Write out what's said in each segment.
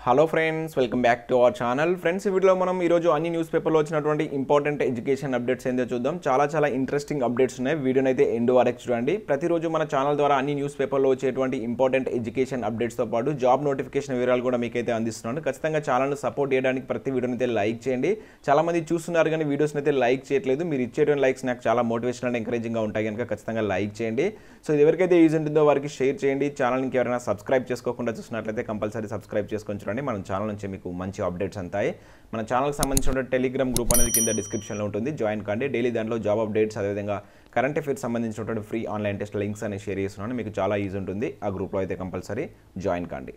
hello friends welcome back to our channel friends ఈ వీడియోలో మనం ఈరోజు అన్ని న్యూస్ పేపర్లో వచ్చినటువంటి ఇంపార్టెంట్ ఎడ్యుకేషన్ అప్డేట్స్ ఏందో చూద్దాం చాలా చాలా ఇంట్రెస్టింగ్ అప్డేట్స్ ఉన్నాయి వీడియోని అయితే ఎండ్ వరకు చూడండి ప్రతిరోజు మన ఛానల్ ద్వారా అన్ని న్యూస్ పేపర్లో వచ్చేటువంటి ఇంపార్టెంట్ ఎడ్యుకేషన్ అప్డేట్స్తో పాటు జాబ్ నోటిఫికేషన్ వివరాలు కూడా మీకైతే అందిస్తున్నాను ఖచ్చితంగా ఛానల్ని సపోర్ట్ చేయడానికి ప్రతి వీడియోని అయితే లైక్ చేయండి చాలా మంది చూస్తున్నారు కానీ వీడియోస్ని అయితే లైక్ చేయట్లేదు మీరు ఇచ్చేటువంటి లైక్స్ నాకు చాలా మోటివేషన్ అండ్ ఎంకరేజింగ్గా ఉంటాయి కనుక ఖచ్చితంగా లైక్ చేయండి సో ఇది ఎవరికైతే యూజ్ ఉంటుందో వారికి షేర్ చేయండి ఛానల్కి ఎవరైనా సబ్స్క్రైబ్ చేసుకోకుండా చూసినట్లయితే కంపల్సరీ సబ్స్క్రైబ్ చేసుకొని చూడండి మన ఛానల్ నుంచి మీకు మంచి అప్డేట్స్ అంతాయి మన ఛానల్కి సంబంధించిన టెలిగ్రామ్ గ్రూప్ అనేది కింద డిస్క్రిప్షన్లో ఉంటుంది జాయిన్ కండి డైలీ దాంట్లో జాబ్ అప్డేట్స్ అదేవిధంగా కరెంట్ అఫేర్స్ సంబంధించినటువంటి ఫ్రీ ఆన్లైన్ టెస్ట్ లింక్స్ అనేవి షేర్ చేస్తున్నాను మీకు చాలా యూజ్ ఉంటుంది ఆ గ్రూప్లో అయితే కంపల్సరీ జాయిన్ కండి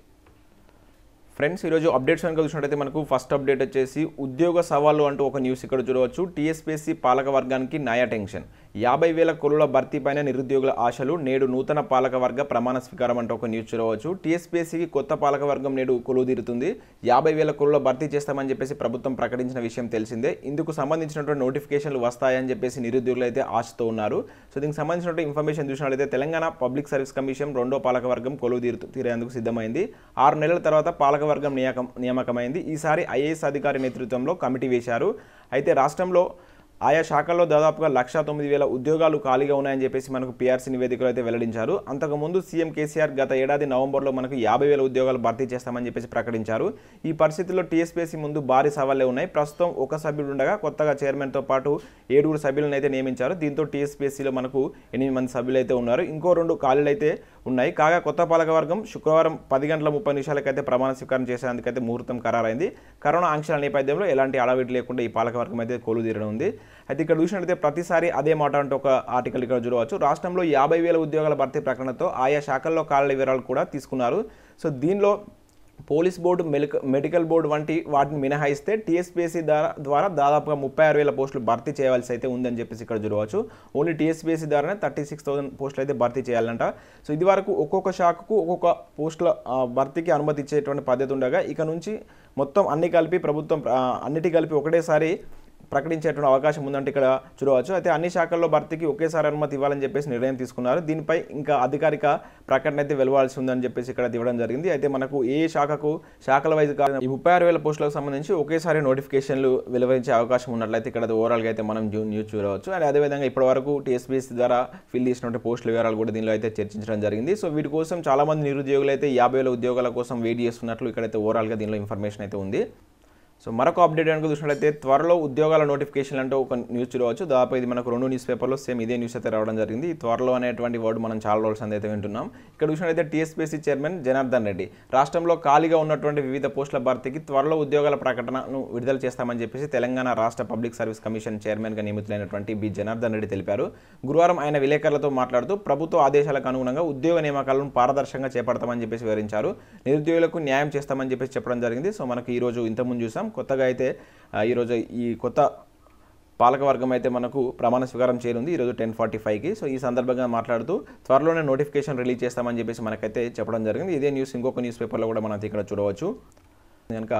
ఫ్రెండ్స్ ఈరోజు అప్డేట్స్ కనుక చూసినట్టయితే మనకు ఫస్ట్ అప్డేట్ వచ్చేసి ఉద్యోగ సవాళ్ళు అంటూ ఒక న్యూస్ ఇక్కడ చూడవచ్చు టీఎస్పీఎస్సీ పాలక వర్గానికి నయా టెన్షన్ యాభై వేల కొలుల భర్తీపైన నిరుద్యోగుల ఆశలు నేడు నూతన పాలక వర్గ ప్రమాణ స్వీకారం అంటూ ఒక న్యూస్ చూడవచ్చు టీఎస్పీఎస్సీకి కొత్త పాలక వర్గం నేడు కొలువు తీరుతుంది యాభై వేల కొలుల భర్తీ చేస్తామని చెప్పేసి ప్రభుత్వం ప్రకటించిన విషయం తెలిసిందే ఇందుకు సంబంధించినటువంటి నోటిఫికేషన్లు వస్తాయని చెప్పేసి నిరుద్యోగులు అయితే ఆశతో ఉన్నారు సో దీనికి సంబంధించినటువంటి ఇన్ఫర్మేషన్ చూసినట్లయితే తెలంగాణ పబ్లిక్ సర్వీస్ కమిషన్ రెండో పాలక వర్గం కొలువు తీరు తీరేందుకు సిద్ధమైంది ఆరు నెలల తర్వాత పాలకవర్గం నియామకం నియామకమైంది ఈసారి ఐఏఎస్ అధికారి నేతృత్వంలో కమిటీ వేశారు అయితే రాష్ట్రంలో ఆయా శాఖల్లో దాదాపుగా లక్ష తొమ్మిది వేల ఉద్యోగాలు ఖాళీగా ఉన్నాయని చెప్పేసి మనకు పీఆర్సీ నివేదికలో అయితే వెల్లడించారు అంతకుముందు సీఎం కేసీఆర్ గత ఏడాది నవంబర్లో మనకు యాభై వేల ఉద్యోగాలు భర్తీ చేస్తామని చెప్పేసి ప్రకటించారు ఈ పరిస్థితుల్లో టీఎస్పీఎస్సీ ముందు భారీ సవాళ్లే ఉన్నాయి ప్రస్తుతం ఒక సభ్యుడు ఉండగా కొత్తగా చైర్మన్తో పాటు ఏడుగురు సభ్యులను అయితే నియమించారు దీంతో టీఎస్పీఎస్సీలో మనకు ఎనిమిది మంది సభ్యులు అయితే ఉన్నారు ఇంకో రెండు ఖాళీలు అయితే ఉన్నాయి కాగా కొత్త పాలకవర్గం శుక్రవారం పది గంటల ముప్పై నిమిషాలకైతే ప్రమాణ స్వీకారం చేసేందుకైతే ముహూర్తం ఖరారైంది కరోనా ఆంక్షల నేపథ్యంలో ఎలాంటి అడవిటి లేకుండా ఈ పాలకవర్గం అయితే కొలువు తీరడం ఉంది అయితే ఇక్కడ చూసినట్లయితే ప్రతిసారి అదే మాట అంటే ఒక ఆర్టికల్ ఇక్కడ చూడవచ్చు రాష్ట్రంలో యాభై వేల ఉద్యోగాల భర్తీ ప్రకటనతో ఆయా శాఖల్లో ఖాళీ వివరాలు కూడా తీసుకున్నారు సో దీనిలో పోలీస్ బోర్డు మెలిక మెడికల్ బోర్డు వంటి వాటిని మినహాయిస్తే టీఎస్పీఎస్సీ ద్వారా ద్వారా దాదాపుగా ముప్పై ఆరు వేల పోస్టులు భర్తీ చేయాల్సి అయితే ఉందని చెప్పేసి ఇక్కడ చూడవచ్చు ఓన్లీ టీఎస్పీఎస్సీ ద్వారానే థర్టీ సిక్స్ థౌసండ్ పోస్టులు అయితే భర్తీ చేయాలంట సో ఇది వరకు ఒక్కొక్క శాఖకు ఒక్కొక్క పోస్టుల ఆ, భర్తీకి అనుమతి ఇచ్చేటువంటి పద్ధతి ఉండగా ఇక నుంచి మొత్తం అన్ని కలిపి ప్రభుత్వం ఆ, అన్నిటి కలిపి ఒకటేసారి ప్రకటించేటువంటి అవకాశం ఉందంటే ఇక్కడ చూడవచ్చు అయితే అన్ని శాఖల్లో భర్తీకి ఒకేసారి అనుమతి ఇవ్వాలని చెప్పేసి నిర్ణయం తీసుకున్నారు దీనిపై ఇంకా అధికారిక ప్రకటన అయితే వెలువాల్సి ఉందని చెప్పేసి ఇక్కడ ఇవ్వడం జరిగింది అయితే మనకు ఏ శాఖకు శాఖల వైజ్ కాదు ఈ ముప్పై ఆరు వేల పోస్టులకు సంబంధించి ఒకేసారి నోటిఫికేషన్లు వెలువరించే అవకాశం ఉన్నట్లయితే ఇక్కడ ఓవరాల్గా అయితే మనం జూ- న్యూస్ చూడవచ్చు అండ్ అదేవిధంగా ఇప్పటివరకు టీఎస్పీఎస్సీ ద్వారా ఫిల్ చేసినటువంటి పోస్టుల వివరాలు కూడా దీనిలో అయితే చర్చించడం జరిగింది సో వీటి కోసం చాలా మంది నిరుద్యోగులు అయితే యాభై వేల ఉద్యోగాల కోసం వెయిట్ చేస్తున్నట్లు ఇక్కడైతే ఓవరాల్గా దీనిలో ఇన్ఫర్మేషన్ అయితే ఉంది సో మరొక అప్డేట్ కనుక చూసినట్లయితే త్వరలో ఉద్యోగాల నోటిఫికేషన్ అంటూ ఒక న్యూస్ చూడవచ్చు దాదాపు ఇది మనకు రెండు న్యూస్ పేపర్లో సేమ్ ఇదే న్యూస్ అయితే రావడం జరిగింది ఈ త్వరలో అనేటువంటి వర్డ్ మనం చాలా రోజులు అయితే వింటున్నాం ఇక్కడ చూసినట్లయితే టీఎస్పీసీ చైర్మన్ జనార్దన్ రెడ్డి రాష్ట్రంలో ఖాళీగా ఉన్నటువంటి వివిధ పోస్టుల భర్తీకి త్వరలో ఉద్యోగాల ప్రకటనను విడుదల చేస్తామని చెప్పేసి తెలంగాణ రాష్ట్ర పబ్లిక్ సర్వీస్ కమిషన్ చైర్మన్గా నియమితులైనటువంటి బి జనార్దన్ రెడ్డి తెలిపారు గురువారం ఆయన విలేకరులతో మాట్లాడుతూ ప్రభుత్వ ఆదేశాలకు అనుగుణంగా ఉద్యోగ నియామకాలను పారదర్శకంగా చేపడతామని చెప్పేసి వివరించారు నిరుద్యోగులకు న్యాయం చేస్తామని చెప్పేసి చెప్పడం జరిగింది సో మనకి ఈ రోజు ఇంతకుముందు చూసాం కొత్తగా అయితే ఆ, ఈరోజు ఈ కొత్త పాలకవర్గం అయితే మనకు ప్రమాణ స్వీకారం చేరింది ఈరోజు టెన్ ఫార్టీ ఫైవ్కి సో ఈ సందర్భంగా మాట్లాడుతూ త్వరలోనే నోటిఫికేషన్ రిలీజ్ చేస్తామని చెప్పేసి మనకైతే చెప్పడం జరిగింది ఇదే న్యూస్ ఇంకొక న్యూస్ పేపర్లో కూడా మనం ఇక్కడ చూడవచ్చు కనుక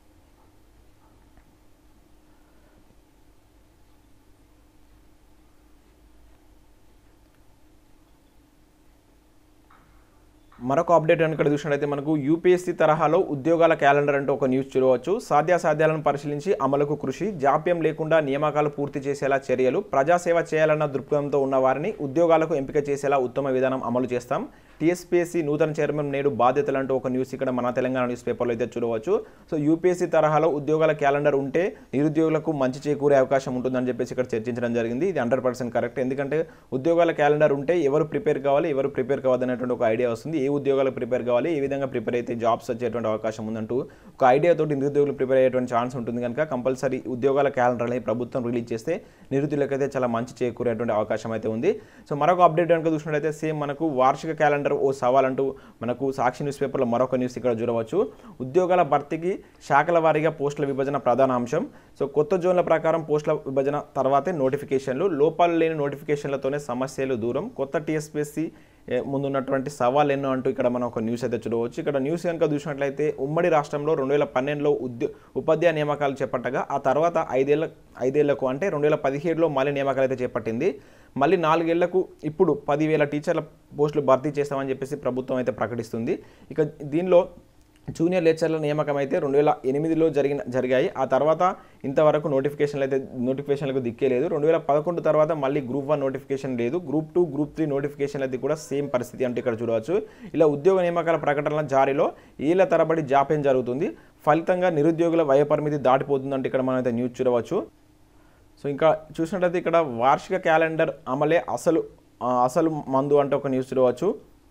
మరొక అప్డేట్ కనుక ఇక్కడ చూసినట్లయితే మనకు యూపీఎస్సీ తరహాలో ఉద్యోగాల క్యాలెండర్ అంటూ ఒక న్యూస్ చూడవచ్చు సాధ్యాసాధ్యాలను పరిశీలించి అమలుకు కృషి జాప్యం లేకుండా నియామకాలు పూర్తి చేసేలా చర్యలు ప్రజాసేవ చేయాలన్న దృక్పథంతో ఉన్న వారిని ఉద్యోగాలకు ఎంపిక చేసేలా ఉత్తమ విధానం అమలు చేస్తాం టీఎస్పీఎస్సీ నూతన చైర్మన్ నేడు బాధ్యతలు అంటూ ఒక న్యూస్ ఇక్కడ మన తెలంగాణ న్యూస్ పేపర్లో అయితే చూడవచ్చు సో యూపీఎస్సీ తరహాలో ఉద్యోగాల క్యాలెండర్ ఉంటే నిరుద్యోగులకు మంచి చేకూరే అవకాశం ఉంటుందని చెప్పేసి ఇక్కడ చర్చించడం జరిగింది ఇది హండ్రెడ్ పర్సెంట్ కరెక్ట్ ఎందుకంటే ఉద్యోగాల క్యాలెండర్ ఉంటే ఎవరు ప్రిపేర్ కావాలి ఎవరు ప్రిపేర్ కావద్దు అనేటువంటి ఒక ఐడియా వస్తుంది ఏ ఉద్యోగాలకు ప్రిపేర్ కావాలి ఏ విధంగా ప్రిపేర్ అయితే జాబ్స్ వచ్చేటువంటి అవకాశం ఉందంటూ ఒక ఐడియా తోటి నిరుద్యోగులు ప్రిపేర్ అయ్యేటువంటి ఛాన్స్ ఉంటుంది కనుక కంపల్సరీ ఉద్యోగాల క్యాలెండర్ అనేది ప్రభుత్వం రిలీజ్ చేస్తే నిరుద్యోగులకైతే చాలా మంచి చేకూరేటువంటి అవకాశం అయితే ఉంది సో మరొక అప్డేట్ కనుక చూసినట్లయితే సేమ్ మనకు వార్షిక క్యాలెండర్ ఓ సవాల్ అంటూ మనకు సాక్షి న్యూస్ పేపర్లో మరొక న్యూస్ ఇక్కడ చూడవచ్చు ఉద్యోగాల భర్తీకి శాఖల వారీగా పోస్టుల విభజన ప్రధాన అంశం సో కొత్త జోన్ల ప్రకారం పోస్టుల విభజన తర్వాతే నోటిఫికేషన్లు లోపాలు లేని నోటిఫికేషన్లతోనే సమస్యలు దూరం కొత్త టీఎస్పీఎస్సీ ముందున్నటువంటి సవాల్ ఎన్నో అంటూ ఇక్కడ మనం ఒక న్యూస్ అయితే చూడవచ్చు ఇక్కడ న్యూస్ కనుక చూసినట్లయితే ఉమ్మడి రాష్ట్రంలో రెండు వేల పన్నెండులో ఉద్యో ఉపాధ్యాయ నియామకాలు చేపట్టగా ఆ తర్వాత ఐదేళ్ల ఐదేళ్లకు అంటే రెండు వేల పదిహేడులో మళ్ళీ నియామకాలు అయితే చేపట్టింది మళ్ళీ నాలుగేళ్లకు ఇప్పుడు పదివేల టీచర్ల పోస్టులు భర్తీ చేస్తామని చెప్పేసి ప్రభుత్వం అయితే ప్రకటిస్తుంది ఇక దీనిలో జూనియర్ లెక్చర్ల నియామకం అయితే రెండు వేల ఎనిమిదిలో జరిగిన జరిగాయి ఆ తర్వాత ఇంతవరకు నోటిఫికేషన్లు అయితే నోటిఫికేషన్లకు దిక్కే లేదు రెండు వేల పదకొండు తర్వాత మళ్ళీ గ్రూప్ వన్ నోటిఫికేషన్ లేదు group two group three notification అయితే కూడా సేమ్ పరిస్థితి అంటే ఇక్కడ చూడవచ్చు ఇలా ఉద్యోగ నియామకాల ప్రకటనల జారీలో ఏళ్ల తరబడి జాప్యం జరుగుతుంది ఫలితంగా నిరుద్యోగుల వయపరిమితి దాటిపోతుందంటే ఇక్కడ మనం అయితే న్యూస్ చూడవచ్చు సో ఇంకా చూసినట్లయితే ఇక్కడ వార్షిక క్యాలెండర్ అమలే అసలు ఆ, అసలు మందు అంటే ఒక న్యూస్ చూడవచ్చు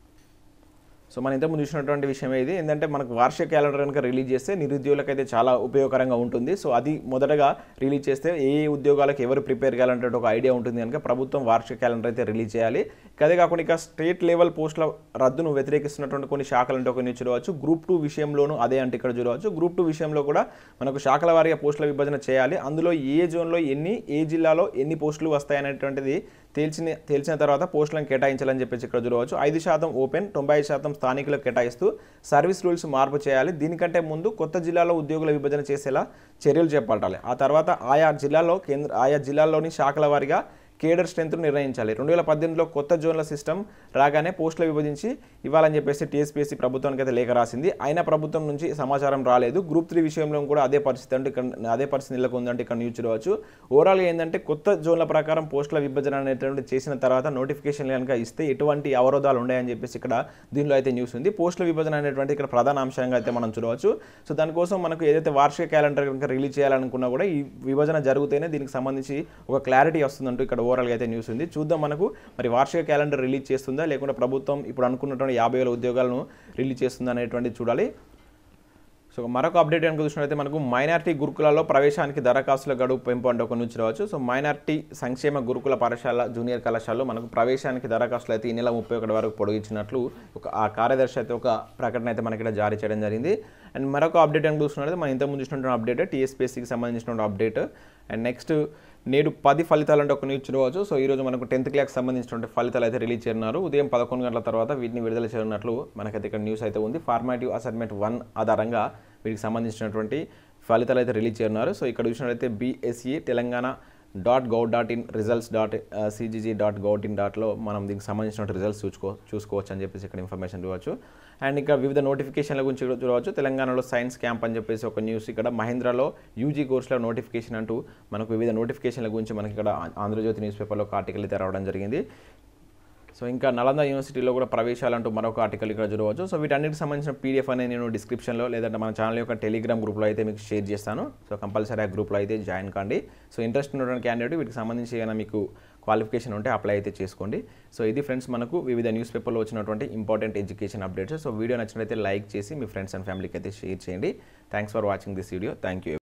సో మన ఇంతకుముందు చూసినటువంటి విషయం ఇది ఏంటంటే మనకు వార్షిక క్యాలెండర్ కనుక రిలీజ్ చేస్తే నిరుద్యోగులకైతే చాలా ఉపయోగకరంగా ఉంటుంది సో అది మొదటగా రిలీజ్ చేస్తే ఏ ఏ ఉద్యోగాలకు ఎవరు ప్రిపేర్ కావాలంటే ఒక ఐడియా ఉంటుంది కనుక ప్రభుత్వం వార్షిక క్యాలెండర్ అయితే రిలీజ్ చేయాలి అదే కాకుండా ఇక స్టేట్ లెవెల్ పోస్టుల రద్దును వ్యతిరేకిస్తున్నటువంటి కొన్ని శాఖలు అంటే ఒక న్యూస్ చూడవచ్చు గ్రూప్ టూ విషయంలోనూ అదే అంటే ఇక్కడ చూడవచ్చు గ్రూప్ టూ విషయంలో కూడా మనకు శాఖల వారీగా పోస్టుల విభజన చేయాలి అందులో ఏ జోన్లో ఎన్ని ఏ జిల్లాలో ఎన్ని పోస్టులు వస్తాయనేటువంటిది తేల్చిన తేల్చిన తర్వాత పోస్టులను కేటాయించాలని చెప్పేసి ఇక్కడ చూడవచ్చు ఐదు శాతం ఓపెన్ తొంభై ఐదు శాతం స్థానికులకు కేటాయిస్తూ సర్వీస్ రూల్స్ మార్పు చేయాలి దీనికంటే ముందు కొత్త జిల్లాలో ఉద్యోగుల విభజన చేసేలా చర్యలు చేపట్టాలి ఆ తర్వాత ఆయా జిల్లాలో కేంద్ర ఆయా జిల్లాల్లోని శాఖల వారీగా కేడర్ స్ట్రెంత్ నిర్ణయించాలి రెండు వేల పద్దెనిమిదిలో కొత్త జోన్ల సిస్టమ్ రాగానే పోస్టులు విభజించి ఇవ్వాలని చెప్పేసి టీఎస్పీఎస్సీ ప్రభుత్వానికి అయితే లేఖ రాసింది అయినా ప్రభుత్వం నుంచి సమాచారం రాలేదు గ్రూప్ త్రీ విషయంలో కూడా అదే పరిస్థితి అంటే ఇక్కడ అదే పరిస్థితి నెలకొందంటే ఇక్కడ న్యూస్ చూడవచ్చు ఓవరాల్గా ఏంటంటే కొత్త జోన్ల ప్రకారం పోస్టుల విభజన అనేటువంటి చేసిన తర్వాత నోటిఫికేషన్ కనుక ఇస్తే ఎటువంటి అవరోధాలు ఉన్నాయని చెప్పేసి ఇక్కడ దీనిలో అయితే న్యూస్ ఉంది పోస్టుల విభజన అనేటువంటి ఇక్కడ ప్రధాన అంశంగా అయితే మనం చూడవచ్చు సో దానికోసం మనకు ఏదైతే వార్షిక క్యాలెండర్ కనుక రిలీజ్ చేయాలనుకున్నా కూడా ఈ విభజన జరిగితేనే దీనికి సంబంధించి ఒక క్లారిటీ వస్తుందంటూ ఇక్కడ ఓవరాల్గా అయితే న్యూస్ ఉంది చూద్దాం మనకు మరి వార్షిక క్యాలెండర్ రిలీజ్ చేస్తుందా లేకుంటే ప్రభుత్వం ఇప్పుడు అనుకున్నటువంటి యాభై వేల ఉద్యోగాలను రిలీజ్ చేస్తుందా అనేటువంటిది చూడాలి సో మరొక అప్డేట్ కనుక చూసినట్లయితే మనకు మైనార్టీ గురుకులాల్లో ప్రవేశానికి దరఖాస్తుల గడువు పెంపు అంటే ఒక నుంచి రావచ్చు సో మైనార్టీ సంక్షేమ గురుకుల పాఠశాల జూనియర్ కళాశాలలో మనకు ప్రవేశానికి దరఖాస్తులు అయితే ఈ నెల ముప్పై ఒకటి వరకు పొడిగించినట్లు ఒక ఆ కార్యదర్శి అయితే ఒక ప్రకటన అయితే మనకి ఇక్కడ జారీ చేయడం జరిగింది అండ్ మరొక అప్డేట్ కనుక చూసినట్లయితే మనం ఇంతకుముందు చూసినటువంటి అప్డేట్ టీఎస్పీఎస్సీకి సంబంధించినటువంటి అప్డేట్ అండ్ నెక్స్ట్ నేడు పది ఫలితాలు అంటే ఒక న్యూస్ చూడవచ్చు సో ఈరోజు మనకు టెన్త్ క్లాస్ సంబంధించినటువంటి ఫలితాలు అయితే రిలీజ్ చేయనున్నారు ఉదయం పదకొండు గంటల తర్వాత వీటిని విడుదల చేయనున్నట్లు మనకైతే ఇక్కడ న్యూస్ అయితే ఉంది ఫార్మాటివ్ అసైన్మెంట్ వన్ ఆధారంగా వీటికి సంబంధించినటువంటి ఫలితాలు అయితే రిలీజ్ చేయనున్నారు సో ఇక్కడ చూసినట్లయితే BSE Telangana dot gov dot in results dot CGG dot gov in డాట్లో మనం దీనికి సంబంధించిన రిజల్ట్స్ చూసుకో చూసుకోవచ్చు అని చెప్పేసి ఇక్కడ ఇన్ఫర్మేషన్ చూడవచ్చు అండ్ ఇంకా వివిధ నోటిఫికేషన్ల గురించి కూడా చూడవచ్చు తెలంగాణలో సైన్స్ క్యాంప్ అని చెప్పేసి ఒక న్యూస్ ఇక్కడ మహేంద్రలో యూజీ కోర్సులో నోటిఫికేషన్ అంటూ మనకు వివిధ నోటిఫికేషన్ల గురించి మనకి ఇక్కడ ఆంధ్రజ్యోతి న్యూస్ పేపర్లో ఒక ఆర్టికల్ అయితే రావడం జరిగింది సో ఇంకా నలంద యూనివర్సిటీలో కూడా ప్రవేశాలంటూ మరొక ఆర్టికల్ ఇక్కడ చూడవచ్చు సో వీటన్నిటికి సంబంధించిన పీడిఎఫ్ అనేది నేను డిస్క్రిప్షన్లో లేదంటే మన ఛానల్ యొక్క టెలిగ్రామ్ గ్రూప్లో అయితే మీకు షేర్ చేస్తాను సో కంపల్సరీ ఆ గ్రూప్లో అయితే జాయిన్ కండి సో ఇంట్రెస్ట్ ఉన్నటువంటి క్యాండిడేట్ వీటికి సంబంధించి ఏమైనా మీకు క్వాలిఫికేషన్ ఉంటే అప్లై అయితే చేసుకోండి సో ఇది ఫ్రెండ్స్ మనకు వివిధ న్యూస్ పేపర్లో వచ్చినటువంటి important education updates so video నచ్చినట్లయితే లైక్ చేసి మీ ఫ్రెండ్స్ అండ్ ఫ్యామిలీకి అయితే షేర్ చేయండి thanks for watching this video thank you